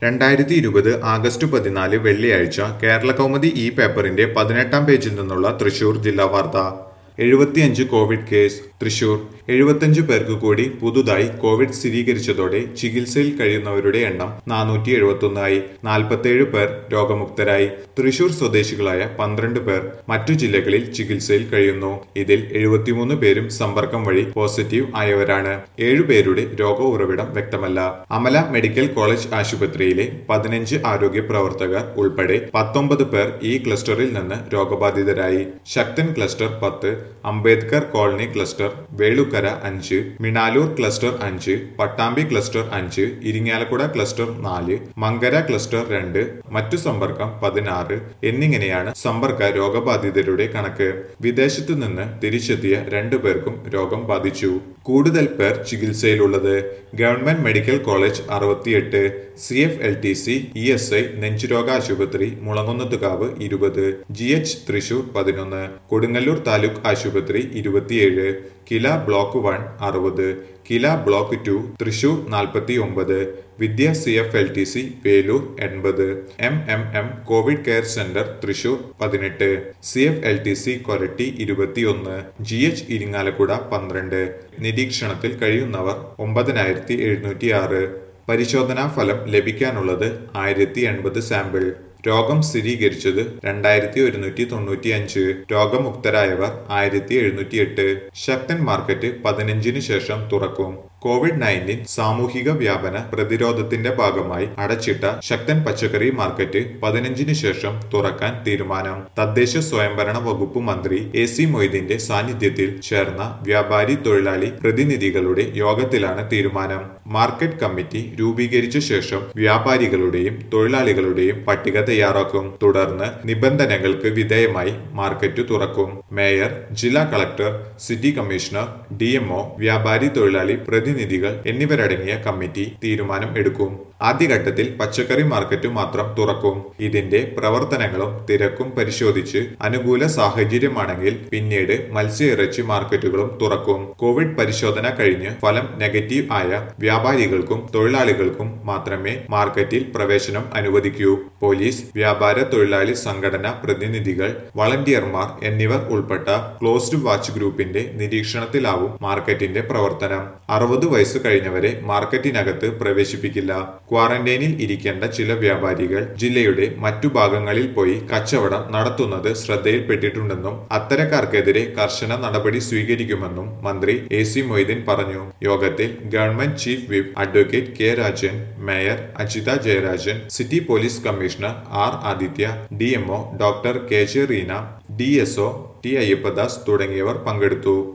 രണ്ടായിരത്തി ഇരുപത് ആഗസ്റ്റ് പതിനാല് വെള്ളിയാഴ്ച കേരള കൗമുദി ഈ പേപ്പറിന്റെ പതിനെട്ടാം പേജിൽ നിന്നുള്ള തൃശൂർ ജില്ലാ വാർത്ത എഴുപത്തിയഞ്ച് കോവിഡ് കേസ് തൃശൂർ എഴുപത്തിയഞ്ച് പേർക്ക് കൂടി പുതുതായി കോവിഡ് സ്ഥിരീകരിച്ചതോടെ ചികിത്സയിൽ കഴിയുന്നവരുടെ എണ്ണം നാനൂറ്റി എഴുപത്തൊന്നായി നാൽപ്പത്തേഴ് പേർ രോഗമുക്തരായി തൃശൂർ സ്വദേശികളായ പന്ത്രണ്ട് പേർ മറ്റു ജില്ലകളിൽ ചികിത്സയിൽ കഴിയുന്നു ഇതിൽ എഴുപത്തിമൂന്ന് പേരും സമ്പർക്കം വഴി പോസിറ്റീവ് ആയവരാണ് ഏഴുപേരുടെ രോഗ ഉറവിടം വ്യക്തമല്ല അമല മെഡിക്കൽ കോളേജ് ആശുപത്രിയിലെ പതിനഞ്ച് ആരോഗ്യ പ്രവർത്തകർ ഉൾപ്പെടെ പത്തൊമ്പത് പേർ ഈ ക്ലസ്റ്ററിൽ നിന്ന് രോഗബാധിതരായി ശക്തൻ ക്ലസ്റ്റർ പത്ത് അംബേദ്കർ കോളനി ക്ലസ്റ്റർ വേളുക്കര അഞ്ച് മിണാലൂർ ക്ലസ്റ്റർ അഞ്ച് പട്ടാമ്പി ക്ലസ്റ്റർ അഞ്ച് ഇരിങ്ങാലക്കുട ക്ലസ്റ്റർ നാല് മങ്കര ക്ലസ്റ്റർ രണ്ട് മറ്റു സമ്പർക്കം പതിനാറ് എന്നിങ്ങനെയാണ് സമ്പർക്ക രോഗബാധിതരുടെ കണക്ക് വിദേശത്തു നിന്ന് തിരിച്ചെത്തിയ രണ്ടു പേർക്കും രോഗം ബാധിച്ചു കൂടുതൽ പേർ ചികിത്സയിലുള്ളത് ഗവൺമെന്റ് മെഡിക്കൽ കോളേജ് അറുപത്തിയെട്ട് C F L T C E S I നെഞ്ചുരോഗ ആശുപത്രി മുളങ്ങുന്നത്തുകാവ് ഇരുപത് ജി എച്ച് തൃശൂർ പതിനൊന്ന് കൊടുങ്ങല്ലൂർ താലൂക്ക് ആശുപത്രി ഇരുപത്തിയേഴ് കില ബ്ലോക്ക് വൺ അറുപത് കില ബ്ലോക്ക് ടു തൃശൂർ നാൽപ്പത്തി ഒമ്പത് Vidya C F L T C Veloor എൺപത് M M M Covid care centre Thrissur പതിനെട്ട് C F L T C Koratty ഇരുപത്തിയൊന്ന് ജി എച്ച് ഇരിങ്ങാലക്കുട പന്ത്രണ്ട് നിരീക്ഷണത്തിൽ കഴിയുന്നവർ ഒമ്പതിനായിരത്തി എഴുന്നൂറ്റി ആറ് പരിശോധനാ ഫലം ലഭിക്കാനുള്ളത് ആയിരത്തി എൺപത് സാമ്പിൾ രോഗം സ്ഥിരീകരിച്ചത് രണ്ടായിരത്തി ഒരുന്നൂറ്റി തൊണ്ണൂറ്റി അഞ്ച് രോഗമുക്തരായവർ ആയിരത്തി എഴുന്നൂറ്റി എട്ട് ശക്തൻ മാർക്കറ്റ് പതിനഞ്ചിന് ശേഷം തുറക്കും കോവിഡ് നയൻറ്റീൻ സാമൂഹിക വ്യാപന പ്രതിരോധത്തിന്റെ ഭാഗമായി അടച്ചിട്ട ശക്തൻ പച്ചക്കറി മാർക്കറ്റ് പതിനഞ്ചിന് ശേഷം തുറക്കാൻ തീരുമാനം തദ്ദേശ സ്വയംഭരണ വകുപ്പ് മന്ത്രി എ സി മൊയ്തീന്റെ സാന്നിധ്യത്തിൽ ചേർന്ന വ്യാപാരി തൊഴിലാളി പ്രതിനിധികളുടെ യോഗത്തിലാണ് തീരുമാനം മാർക്കറ്റ് കമ്മിറ്റി രൂപീകരിച്ച ശേഷം വ്യാപാരികളുടെയും തൊഴിലാളികളുടെയും പട്ടിക തയ്യാറാക്കും തുടർന്ന് നിബന്ധനകൾക്ക് വിധേയമായി മാർക്കറ്റ് തുറക്കും മേയർ ജില്ലാ കളക്ടർ സിറ്റി കമ്മീഷണർ ഡിഎംഒ വ്യാപാരി തൊഴിലാളി പ്രതിനിധികൾ എന്നിവരടങ്ങിയ കമ്മിറ്റി തീരുമാനം എടുക്കും ആദ്യഘട്ടത്തിൽ പച്ചക്കറി മാർക്കറ്റ് മാത്രം തുറക്കും ഇതിന്റെ പ്രവർത്തനങ്ങളും തിരക്കും പരിശോധിച്ച് അനുകൂല സാഹചര്യമാണെങ്കിൽ പിന്നീട് മത്സ്യ ഇറച്ചി മാർക്കറ്റുകളും തുറക്കും കോവിഡ് പരിശോധന കഴിഞ്ഞ് ഫലം നെഗറ്റീവ് ആയ വ്യാപാരികൾക്കും തൊഴിലാളികൾക്കും മാത്രമേ മാർക്കറ്റിൽ പ്രവേശനം അനുവദിക്കൂ പോലീസ് വ്യാപാര തൊഴിലാളി സംഘടന പ്രതിനിധികൾ വളണ്ടിയർമാർ എന്നിവർ ഉൾപ്പെട്ട ക്ലോസ്ഡ് വാച്ച് ഗ്രൂപ്പിന്റെ നിരീക്ഷണത്തിലാവും മാർക്കറ്റിന്റെ പ്രവർത്തനം അറുപത് വയസ്സ് കഴിഞ്ഞവരെ മാർക്കറ്റിനകത്ത് പ്രവേശിപ്പിക്കില്ല ക്വാറന്റൈനിൽ ഇരിക്കേണ്ട ചില വ്യാപാരികൾ ജില്ലയുടെ മറ്റു ഭാഗങ്ങളിൽ പോയി കച്ചവടം നടത്തുന്നത് ശ്രദ്ധയിൽപ്പെട്ടിട്ടുണ്ടെന്നും അത്തരക്കാർക്കെതിരെ കർശന നടപടി സ്വീകരിക്കുമെന്നും മന്ത്രി എ സി മൊയ്തീൻ പറഞ്ഞു യോഗത്തിൽ government chief whip advocate K Rajan mayor Ajitha Jayarajan city police commissioner R Aditya DMO doctor K J Reena D SO T Ayyappadas തുടങ്ങിയവർ പങ്കെടുത്തു